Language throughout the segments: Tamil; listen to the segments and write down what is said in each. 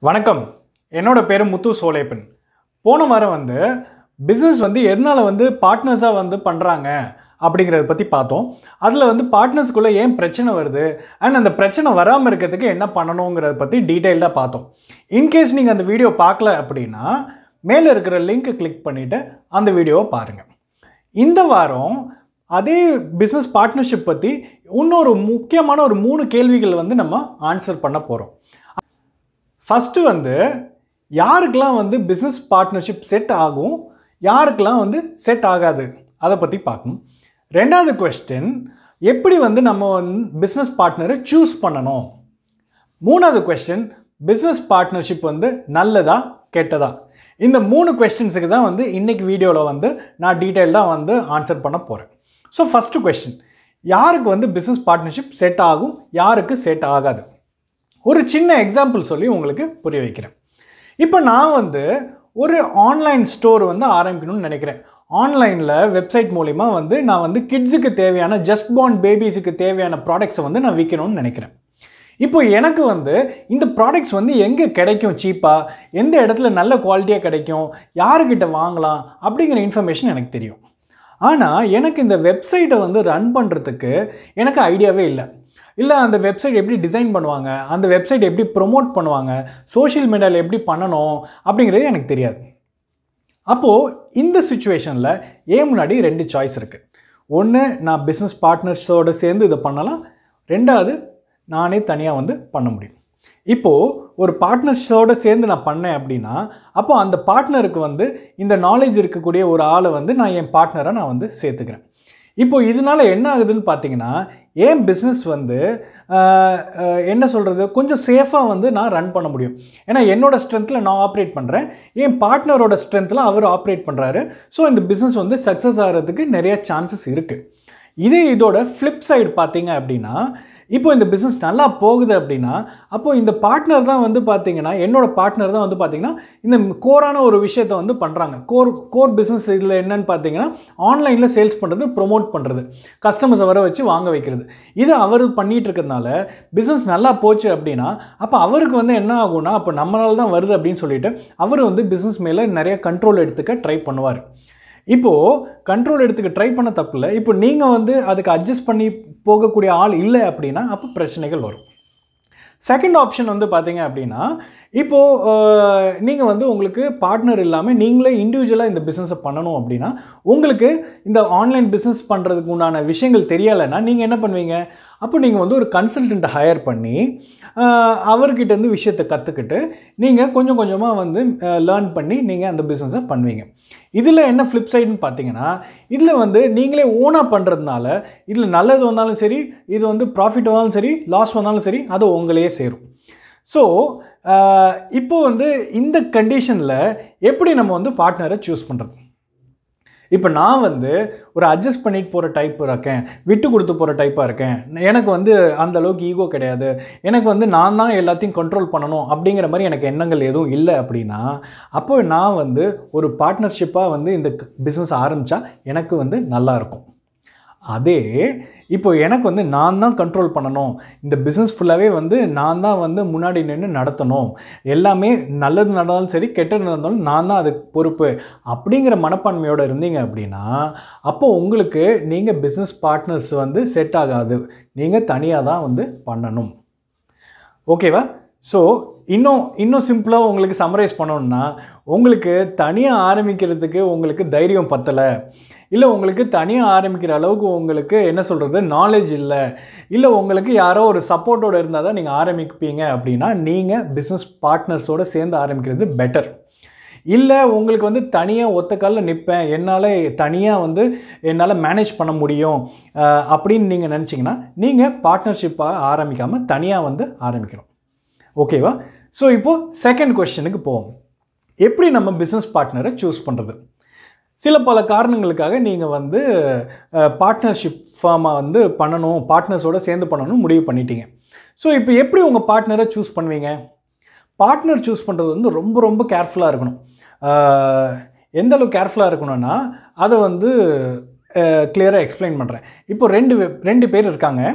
வணக்கம் என்னோட பேர் முத்து சோலேப்பன் போன வாரம் வந்து பிஸ்னஸ் வந்து எதனால் வந்து பார்ட்னர்ஸாக வந்து பண்ணுறாங்க அப்படிங்கிறத பற்றி பார்த்தோம் அதில் வந்து பார்ட்னர்ஸ்குள்ளே ஏன் பிரச்சனை வருது அண்ட் அந்த பிரச்சனை வராமல் இருக்கிறதுக்கு என்ன பண்ணணுங்கிறத பற்றி டீட்டெயில்டாக பார்த்தோம் இன்கேஸ் நீங்கள் அந்த வீடியோ பார்க்கல அப்படின்னா மேலே இருக்கிற லிங்க்கை கிளிக் பண்ணிவிட்டு அந்த வீடியோவை பாருங்கள் இந்த வாரம் அதே பிஸ்னஸ் பார்ட்னர்ஷிப் பற்றி இன்னொரு முக்கியமான ஒரு மூணு கேள்விகள் வந்து நம்ம ஆன்சர் பண்ண போகிறோம் ஃபஸ்ட்டு வந்து யாருக்கெல்லாம் வந்து பிஸ்னஸ் பார்ட்னர்ஷிப் செட் ஆகும் யாருக்கெல்லாம் வந்து செட் ஆகாது அதை பற்றி பார்க்கணும் ரெண்டாவது கொஸ்டின் எப்படி வந்து நம்ம வந்து பிஸ்னஸ் பார்ட்னரை சூஸ் பண்ணணும் மூணாவது கொஸ்டின் பிஸ்னஸ் பார்ட்னர்ஷிப் வந்து நல்லதா கெட்டதா இந்த மூணு கொஸ்டின்ஸுக்கு தான் வந்து இன்றைக்கி வீடியோவில் வந்து நான் டீட்டெயில்டாக வந்து ஆன்சர் பண்ண போகிறேன் ஸோ ஃபஸ்ட்டு கொஸ்டின் யாருக்கு வந்து பிஸ்னஸ் பார்ட்னர்ஷிப் செட் ஆகும் யாருக்கு செட் ஆகாது ஒரு சின்ன எக்ஸாம்பிள் சொல்லி உங்களுக்கு புரிய வைக்கிறேன் இப்போ நான் வந்து ஒரு ஆன்லைன் ஸ்டோர் வந்து ஆரம்பிக்கணும்னு நினைக்கிறேன் ஆன்லைனில் வெப்சைட் மூலிமா வந்து நான் வந்து கிட்ஸுக்கு தேவையான ஜஸ்ட் பார்ன் பேபிஸுக்கு தேவையான ப்ராடக்ட்ஸை வந்து நான் விற்கணும்னு நினைக்கிறேன் இப்போ எனக்கு வந்து இந்த ப்ராடக்ட்ஸ் வந்து எங்கே கிடைக்கும் சீப்பாக எந்த இடத்துல நல்ல குவாலிட்டியாக கிடைக்கும் யாருக்கிட்ட வாங்கலாம் அப்படிங்கிற இன்ஃபர்மேஷன் எனக்கு தெரியும் ஆனால் எனக்கு இந்த வெப்சைட்டை வந்து ரன் பண்ணுறதுக்கு எனக்கு ஐடியாவே இல்லை இல்லை அந்த வெப்சைட் எப்படி டிசைன் பண்ணுவாங்க அந்த வெப்சைட் எப்படி ப்ரொமோட் பண்ணுவாங்க சோஷியல் மீடியாவில் எப்படி பண்ணணும் அப்படிங்கிறது எனக்கு தெரியாது அப்போது இந்த சுச்சுவேஷனில் ஏன் முன்னாடி ரெண்டு சாய்ஸ் இருக்குது ஒன்று நான் பிஸ்னஸ் பார்ட்னர்ஸோடு சேர்ந்து இதை பண்ணலாம் ரெண்டாவது நானே தனியாக வந்து பண்ண முடியும் இப்போது ஒரு பார்ட்னர்ஸோடு சேர்ந்து நான் பண்ணேன் அப்படின்னா அப்போ அந்த பார்ட்னருக்கு வந்து இந்த நாலேஜ் இருக்கக்கூடிய ஒரு ஆளை வந்து நான் என் பார்ட்னரை நான் வந்து சேர்த்துக்கிறேன் இப்போ இதனால் என்ன ஆகுதுன்னு பார்த்தீங்கன்னா ஏன் பிஸ்னஸ் வந்து ஆஹ், ஆஹ், என்ன சொல்கிறது கொஞ்சம் சேஃபாக வந்து நான் ரன் பண்ண முடியும் ஏன்னா என்னோட ஸ்ட்ரென்த்தில் நான் ஆப்ரேட் பண்ணுறேன் என் பார்ட்னரோட ஸ்ட்ரென்த்தில் அவர் ஆப்ரேட் பண்ணுறாரு ஸோ இந்த பிஸ்னஸ் வந்து சக்ஸஸ் ஆகிறதுக்கு நிறைய சான்சஸ் இருக்குது இதே இதோட ஃப்ளிப் சைடு பார்த்தீங்க அப்படின்னா இப்போ இந்த பிஸ்னஸ் நல்லா போகுது அப்படின்னா அப்போ இந்த பார்ட்னர் தான் வந்து பார்த்தீங்கன்னா என்னோட பார்ட்னர் தான் வந்து பார்த்தீங்கன்னா இந்த கோரான ஒரு விஷயத்தை வந்து பண்ணுறாங்க கோர் கோர் பிஸ்னஸ் இதில் என்னன்னு பார்த்தீங்கன்னா ஆன்லைனில் சேல்ஸ் பண்ணுறது ப்ரொமோட் பண்ணுறது கஸ்டமர்ஸை வர வச்சு வாங்க வைக்கிறது இது அவர் பண்ணிகிட்டு இருக்கிறதுனால பிஸ்னஸ் நல்லா போச்சு அப்படின்னா அப்போ அவருக்கு வந்து என்ன ஆகும்னா அப்போ நம்மளால தான் வருது அப்படின்னு சொல்லிட்டு அவர் வந்து பிஸ்னஸ் மேலே நிறைய கண்ட்ரோல் எடுத்துக்க ட்ரை பண்ணுவார் இப்போது கண்ட்ரோல் எடுத்துக்க ட்ரை பண்ண தப்பு இல்லை இப்போ நீங்கள் வந்து அதுக்கு அட்ஜஸ்ட் பண்ணி போகக்கூடிய ஆள் இல்லை அப்படின்னா அப்போ பிரச்சனைகள் வரும் செகண்ட் ஆப்ஷன் வந்து பார்த்தீங்க அப்படின்னா இப்போது நீங்கள் வந்து உங்களுக்கு பார்ட்னர் இல்லாமல் நீங்களே இண்டிவிஜுவலாக இந்த பிஸ்னஸை பண்ணணும் அப்படின்னா உங்களுக்கு இந்த ஆன்லைன் பிஸ்னஸ் பண்ணுறதுக்கு உண்டான விஷயங்கள் தெரியலைன்னா நீங்கள் என்ன பண்ணுவீங்க அப்போ நீங்கள் வந்து ஒரு கன்சல்டண்ட்டை ஹையர் பண்ணி ஆஹ், அவர்கிட்ட இருந்து விஷயத்தை கற்றுக்கிட்டு நீங்கள் கொஞ்சம் கொஞ்சமாக வந்து லேர்ன் பண்ணி நீங்கள் அந்த பிஸ்னஸை பண்ணுவீங்க இதில் என்ன ஃப்ளிப் சைடுன்னு பார்த்தீங்கன்னா இதில் வந்து நீங்களே ஓனாக பண்ணுறதுனால இதில் நல்லது வந்தாலும் சரி இது வந்து ப்ராஃபிட் வந்தாலும் சரி லாஸ் வந்தாலும் சரி அது உங்களையே சேரும் ஸோ இப்போ வந்து இந்த கண்டிஷனில் எப்படி நம்ம வந்து பார்ட்னரை சூஸ் பண்ணுறது இப்போ நான் வந்து ஒரு அட்ஜஸ்ட் பண்ணிட்டு போகிற டைப் இருக்கேன் விட்டு கொடுத்து போகிற டைப்பாக இருக்கேன் எனக்கு வந்து அந்த அளவுக்கு ஈகோ கிடையாது எனக்கு வந்து நான் தான் எல்லாத்தையும் கண்ட்ரோல் பண்ணணும் அப்படிங்கிற மாதிரி எனக்கு எண்ணங்கள் எதுவும் இல்லை அப்படின்னா அப்போ நான் வந்து ஒரு பார்ட்னர்ஷிப்பாக வந்து இந்த பிஸ்னஸ் ஆரம்பித்தா எனக்கு வந்து நல்லா இருக்கும் அதே இப்போ எனக்கு வந்து நான் தான் கண்ட்ரோல் பண்ணணும் இந்த பிஸ்னஸ் ஃபுல்லாகவே வந்து நான் தான் வந்து முன்னாடி நின்று நடத்தணும் எல்லாமே நல்லது நடந்தாலும் சரி கெட்டது நடந்தாலும் நான் தான் அதுக்கு பொறுப்பு அப்படிங்கிற மனப்பான்மையோடு இருந்தீங்க அப்படின்னா அப்போ உங்களுக்கு நீங்கள் பிஸ்னஸ் பார்ட்னர்ஸ் வந்து செட் ஆகாது நீங்கள் தனியாக தான் வந்து பண்ணணும் ஓகேவா ஸோ இன்னும் இன்னும் சிம்பிளாக உங்களுக்கு சம்மரைஸ் பண்ணணும்னா உங்களுக்கு தனியாக ஆரம்பிக்கிறதுக்கு உங்களுக்கு தைரியம் பத்தலை இல்லை உங்களுக்கு தனியாக ஆரம்பிக்கிற அளவுக்கு உங்களுக்கு என்ன சொல்கிறது நாலேஜ் இல்லை இல்லை உங்களுக்கு யாரோ ஒரு சப்போர்ட்டோடு இருந்தால் தான் நீங்கள் ஆரம்பிப்பீங்க அப்படின்னா நீங்கள் பிஸ்னஸ் பார்ட்னர்ஸோடு சேர்ந்து ஆரம்பிக்கிறது பெட்டர் இல்லை உங்களுக்கு வந்து தனியாக ஒத்த காலில் நிற்பேன் என்னால் தனியாக வந்து என்னால் மேனேஜ் பண்ண முடியும் அஹ், அப்படின்னு நீங்கள் நினச்சிங்கன்னா நீங்கள் பார்ட்னர்ஷிப்பாக ஆரம்பிக்காமல் தனியாக வந்து ஆரம்பிக்கணும் ஓகேவா ஸோ இப்போது செகண்ட் கொஸ்டினுக்கு போவோம் எப்படி நம்ம பிஸ்னஸ் பார்ட்னரை சூஸ் பண்ணுறது சில பல காரணங்களுக்காக நீங்கள் வந்து பார்ட்னர்ஷிப் ஃபார்மாக வந்து பண்ணணும் பார்ட்னர்ஸோட சேர்ந்து பண்ணணும் முடிவு பண்ணிட்டீங்க ஸோ இப்போ எப்படி உங்கள் பார்ட்னரை சூஸ் பண்ணுவீங்க பார்ட்னர் சூஸ் பண்ணுறது வந்து ரொம்ப ரொம்ப கேர்ஃபுல்லாக இருக்கணும் ஆஹ், எந்த அளவுக்கு கேர்ஃபுல்லாக இருக்கணும்னா அதை வந்து கிளியராக எக்ஸ்பிளைன் பண்ணுறேன் இப்போ ரெண்டு வே- ரெண்டு பேர் இருக்காங்க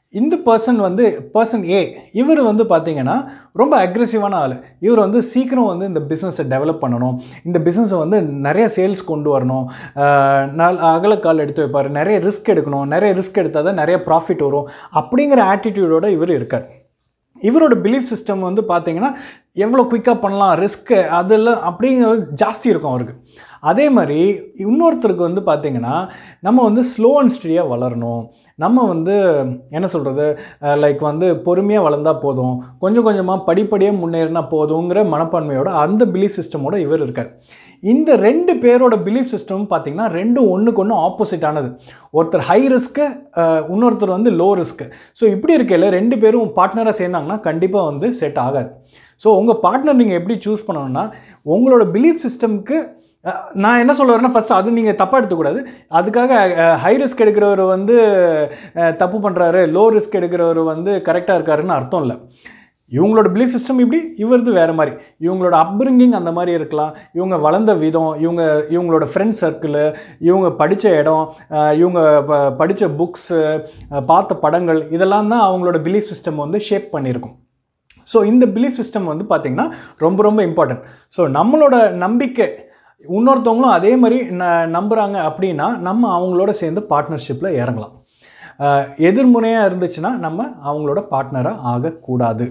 இந்த பர்சன் வந்து பர்சன் ஏ இவர் வந்து பார்த்தீங்கன்னா ரொம்ப அக்ரெசிவான ஆள் இவர் வந்து சீக்கிரம் வந்து இந்த பிஸ்னஸை டெவலப் பண்ணணும் இந்த பிஸ்னஸை வந்து நிறைய சேல்ஸ் கொண்டு வரணும் ஆஹ் நாள் அகலக்கால் எடுத்து வைப்பார் நிறைய ரிஸ்க் எடுக்கணும் நிறைய ரிஸ்க் எடுத்தால் தான் நிறைய ப்ராஃபிட் வரும் அப்படிங்கிற ஆட்டிடியூடோட இவர் இருக்கார் இவரோட பிலீஃப் சிஸ்டம் வந்து பார்த்தீங்கன்னா எவ்வளோ குயிக்காக பண்ணலாம் ரிஸ்க்கு அதெல்லாம் அப்படிங்கிறது ஜாஸ்தி இருக்கும் அவருக்கு அதே மாதிரி இன்னொருத்தருக்கு வந்து பார்த்தீங்கன்னா நம்ம வந்து ஸ்லோ அண்ட் ஸ்டடியாக வளரணும் நம்ம வந்து என்ன சொல்கிறது லைக் வந்து பொறுமையாக வளர்ந்தா போதும் கொஞ்சம் கொஞ்சமாக படிப்படியாக முன்னேறினா போதுங்கிற மனப்பான்மையோட அந்த பிலீஃப் சிஸ்டமோட இவர் இருக்கார் இந்த ரெண்டு பேரோட பிலீஃப் சிஸ்டம் பார்த்தீங்கன்னா ரெண்டும் ஒன்றுக்கு ஒன்று ஆப்போசிட்டானது ஒருத்தர் ஹை ரிஸ்க்கு இன்னொருத்தர் வந்து லோ ரிஸ்க்கு ஸோ இப்படி இருக்கையில் ரெண்டு பேரும் பார்ட்னராக சேர்ந்தாங்கன்னா கண்டிப்பாக வந்து செட் ஆகாது ஸோ உங்கள் பார்ட்னர் நீங்கள் எப்படி சூஸ் பண்ணணும்னா உங்களோட பிலீஃப் சிஸ்டம்க்கு அஹ், நான் என்ன சொல்ல வரேன்னா ஃபஸ்ட் அது நீங்கள் தப்பாக எடுத்துக்கூடாது அதுக்காக ஹை ரிஸ்க் எடுக்கிறவர் வந்து அஹ், தப்பு பண்ணுறாரு லோ ரிஸ்க் எடுக்கிறவர் வந்து கரெக்டாக இருக்காருன்னு அர்த்தம் இல்லை இவங்களோட பிலீஃப் சிஸ்டம் இப்படி இவரது வேறு மாதிரி இவங்களோட அப்ரிங்கிங் அந்த மாதிரி இருக்கலாம் இவங்க வளர்ந்த விதம் இவங்க இவங்களோட ஃப்ரெண்ட் சர்க்கிளு இவங்க படித்த இடம் அஹ், இவங்க ப- படித்த புக்ஸு பார்த்த படங்கள் இதெல்லாம் தான் அவங்களோட பிலீஃப் சிஸ்டம் வந்து ஷேப் பண்ணியிருக்கும் ஸோ இந்த பிலீஃப் சிஸ்டம் வந்து பார்த்திங்கன்னா ரொம்ப ரொம்ப இம்பார்ட்டன்ட் ஸோ நம்மளோட நம்பிக்கை இன்னொருத்தவங்களும் அதே மாதிரி ந நம்புகிறாங்க அப்படின்னா நம்ம அவங்களோட சேர்ந்து பார்ட்னர்ஷிப்பில் இறங்கலாம் அஹ், எதிர்முனையாக இருந்துச்சுன்னா நம்ம அவங்களோட பார்ட்னராக ஆகக்கூடாது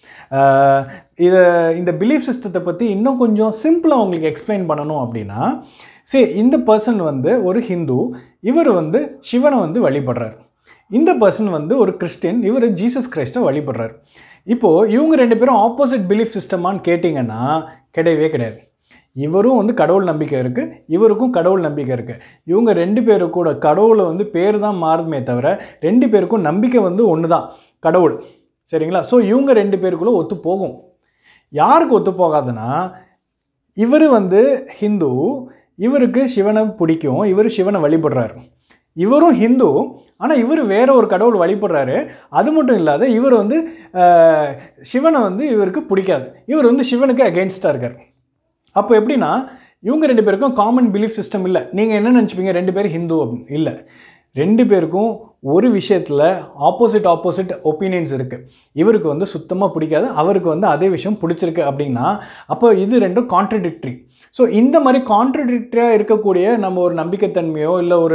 அஹ், இதை இந்த பிலீஃப் சிஸ்டத்தை பற்றி இன்னும் கொஞ்சம் சிம்பிளாக உங்களுக்கு எக்ஸ்பிளைன் பண்ணணும் அப்படின்னா சரி இந்த பர்சன் வந்து ஒரு ஹிந்து இவர் வந்து சிவனை வந்து வழிபடுறார் இந்த பர்சன் வந்து ஒரு கிறிஸ்டின் இவர் ஜீசஸ் கிரைஸ்ட்டை வழிபடுறார் இப்போது இவங்க ரெண்டு பேரும் ஆப்போசிட் பிலீஃப் சிஸ்டமான்னு கேட்டிங்கன்னா கிடையவே கிடையாது இவரும் வந்து கடவுள் நம்பிக்கை இருக்குது இவருக்கும் கடவுள் நம்பிக்கை இருக்குது இவங்க ரெண்டு பேரும் கூட கடவுளை வந்து பேர் தான் மாறுமே தவிர ரெண்டு பேருக்கும் நம்பிக்கை வந்து ஒன்று தான் கடவுள் சரிங்களா ஸோ இவங்க ரெண்டு பேருக்குள்ளே ஒத்து போகும் யாருக்கு ஒத்து போகாதுன்னா இவர் வந்து ஹிந்து இவருக்கு சிவனை பிடிக்கும் இவர் சிவனை வழிபடுறாரு இவரும் ஹிந்து ஆனால் இவர் வேற ஒரு கடவுள் வழிபடுறாரு அது மட்டும் இல்லாத இவர் வந்து அஹ், சிவனை வந்து இவருக்கு பிடிக்காது இவர் வந்து சிவனுக்கு அகெயின்ஸ்டாக இருக்கார் அப்போ எப்படின்னா இவங்க ரெண்டு பேருக்கும் காமன் பிலீஃப் சிஸ்டம் இல்லை நீங்கள் என்ன நினச்சிப்பீங்க ரெண்டு பேரும் ஹிந்து அப்படின்னு இல்லை ரெண்டு பேருக்கும் ஒரு விஷயத்தில் ஆப்போசிட் ஆப்போசிட் ஒப்பீனியன்ஸ் இருக்குது இவருக்கு வந்து சுத்தமாக பிடிக்காது அவருக்கு வந்து அதே விஷயம் பிடிச்சிருக்கு அப்படின்னா அப்போ இது ரெண்டும் கான்ட்ரடிக்ட்ரி ஸோ இந்த மாதிரி கான்ட்ரடிக்டரியாக இருக்கக்கூடிய நம்ம ஒரு நம்பிக்கைத்தன்மையோ இல்லை ஒரு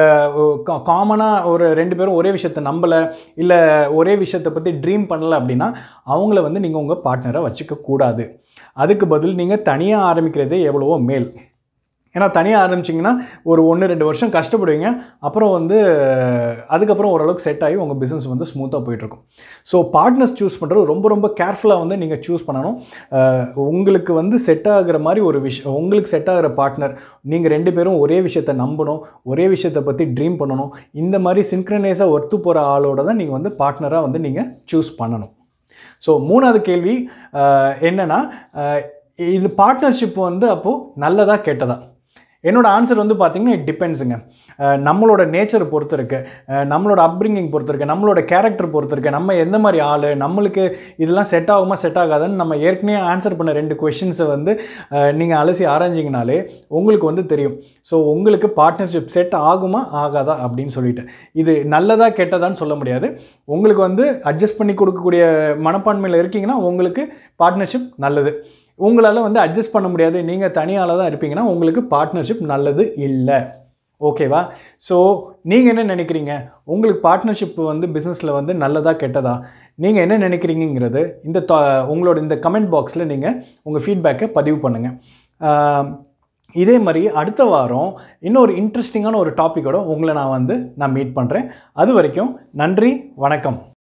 காமனாக ஒரு ரெண்டு பேரும் ஒரே விஷயத்தை நம்பலை இல்லை ஒரே விஷயத்தை பற்றி ட்ரீம் பண்ணலை அப்படின்னா அவங்கள வந்து நீங்கள் உங்கள் பார்ட்னரை வச்சுக்க கூடாது அதுக்கு பதில் நீங்கள் தனியாக ஆரம்பிக்கிறதே எவ்வளவோ மேல் ஏன்னா தனியாக ஆரம்பிச்சிங்கன்னா ஒரு ஒன்று ரெண்டு வருஷம் கஷ்டப்படுவீங்க அப்புறம் வந்து அதுக்கப்புறம் ஓரளவுக்கு செட் ஆகி உங்கள் பிஸ்னஸ் வந்து ஸ்மூத்தாக போயிட்டுருக்கும் ஸோ பார்ட்னர்ஸ் சூஸ் பண்ணுறது ரொம்ப ரொம்ப கேர்ஃபுல்லாக வந்து நீங்கள் சூஸ் பண்ணணும் அஹ், உங்களுக்கு வந்து செட் ஆகுற மாதிரி ஒரு விஷயம் உங்களுக்கு செட் ஆகிற பார்ட்னர் நீங்கள் ரெண்டு பேரும் ஒரே விஷயத்தை நம்பணும் ஒரே விஷயத்தை பற்றி ட்ரீம் பண்ணணும் இந்த மாதிரி சின்க்ரனைஸாக ஒத்து போகிற ஆளோட தான் நீங்கள் வந்து பார்ட்னராக வந்து நீங்கள் சூஸ் பண்ணணும் ஸோ மூணாவது கேள்வி அஹ், என்னன்னா அஹ், இது பார்ட்னர்ஷிப் வந்து அப்போது நல்லதா கெட்டதா என்னோட ஆன்சர் வந்து பார்த்தீங்கன்னா இட் டிபெண்ட்ஸுங்க நம்மளோட நேச்சரை பொறுத்து இருக்கு அஹ், நம்மளோட அப்ரிங்கிங் பொறுத்து இருக்கு நம்மளோட கேரக்டர் பொறுத்து இருக்கு நம்ம எந்த மாதிரி ஆள் நம்மளுக்கு இதெல்லாம் செட் ஆகுமா செட் ஆகாதுன்னு நம்ம ஏற்கனவே ஆன்சர் பண்ண ரெண்டு கொஷின்ஸை வந்து நீங்கள் அலசி ஆராய்ஞ்சிங்கனாலே உங்களுக்கு வந்து தெரியும் ஸோ உங்களுக்கு பார்ட்னர்ஷிப் செட் ஆகுமா ஆகாதா அப்படின்னு சொல்லிட்டு இது நல்லதா கெட்டதான்னு சொல்ல முடியாது உங்களுக்கு வந்து அட்ஜஸ்ட் பண்ணி கொடுக்கக்கூடிய மனப்பான்மையில் இருக்கீங்கன்னா உங்களுக்கு பார்ட்னர்ஷிப் நல்லது உங்களால் வந்து அட்ஜஸ்ட் பண்ண முடியாது நீங்கள் தனியால் தான் இருப்பீங்கன்னா உங்களுக்கு பார்ட்னர்ஷிப் நல்லது இல்லை ஓகேவா ஸோ நீங்கள் என்ன நினைக்கிறீங்க உங்களுக்கு பார்ட்னர்ஷிப் வந்து பிஸ்னஸில் வந்து நல்லதா கெட்டதா நீங்கள் என்ன நினைக்கிறீங்கிறது இந்த த- உங்களோட இந்த கமெண்ட் பாக்ஸில் நீங்கள் உங்கள் ஃபீட்பேக்கை பதிவு பண்ணுங்கள் இதே மாதிரி அடுத்த வாரம் இன்னொரு இன்ட்ரெஸ்டிங்கான ஒரு டாப்பிக்கோட உங்களை நான் வந்து நான் மீட் பண்ணுறேன் அது வரைக்கும் நன்றி வணக்கம்